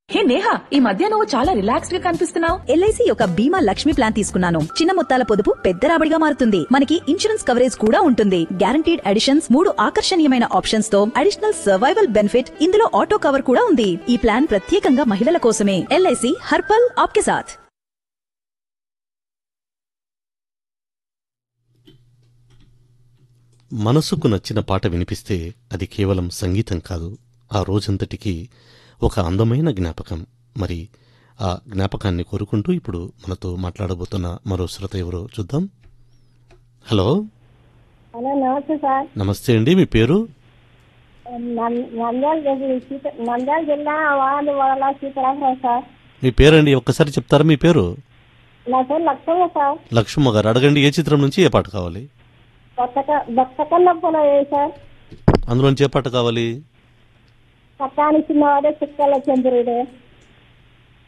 హే నేహా ఈ మధ్య నువ్వు చాలా రిలాక్స్డ్ గా కనిపిస్తున్నావు ఎల్ఐసి యొక్క బీమా లక్ష్మి ప్లాన్ తీసుకున్నాను చిన్న మొత్తాల పొదుపు పెద్ద రాబడిగా మారుతుంది మనకి ఇన్సూరెన్స్ కవరేజ్ కూడా ఉంటుంది గ్యారంటీడ్ అడిషన్స్ మూడు ఆకర్షణీయమైన ఆప్షన్స్ తో అడిషనల్ సర్వైవల్ బెనిఫిట్ ఇందులో ఆటో కవర్ కూడా ఉంది ఈ ప్లాన్ ప్రత్యేకంగా మహిళల కోసమే ఎల్ఐసి హర్పల్ ఆప్కే సాథ్ మనసుకు నచ్చిన పాట వినిపిస్తే అది కేవలం సంగీతం కాదు ఆ రోజంతటికి ఒక అందమైన జ్ఞాపకం మరి ఆ జ్ఞాపకాన్ని కోరుకుంటూ ఇప్పుడు మనతో మాట్లాడబోతున్న మరో శ్రోత ఎవరో చూద్దాం హలో హలో నమస్తే సార్ నమస్తే అండి మీ పేరు నం- నంద్యాల జిల్లా సీత నంద్యాల జిల్లా వాళ్ళు వాళ్ళ సీతారామరావు సార్ మీ పేరండి ఒక్కసారి చెప్తారా మీ పేరు నా పేరు లక్ష్మయ్య సార్ లక్ష్మమ్మ గారు అడగండి ఏ చిత్రం నుంచి ఏ పాట కావాలి కొత్త భక్త కన్నప్పలో సార్ అందులోంచి ఏ పాట కావాలి పట్టాని చిన్నవాడే చుక్కల చంద్రుడే